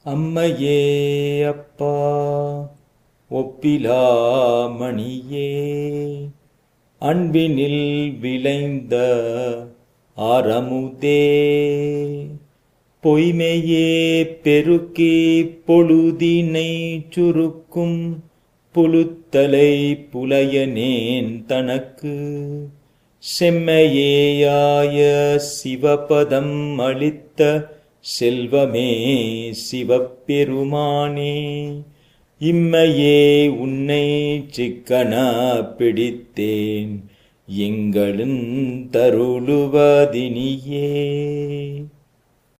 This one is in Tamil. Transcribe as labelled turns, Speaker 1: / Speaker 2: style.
Speaker 1: அம்மையே அப்பா ஒப்பிலாமணியே அன்பினில் விளைந்த ஆரமுதே பொய்மையே பெருக்கி பொழுதினை சுருக்கும் புழுத்தலை புலையனேன் தனக்கு செம்மையேயாய சிவபதம் அளித்த செல்வமே சிவப்பெருமானே இம்மையே உன்னை சிக்கன பிடித்தேன் எங்களும் தருளுவதினியே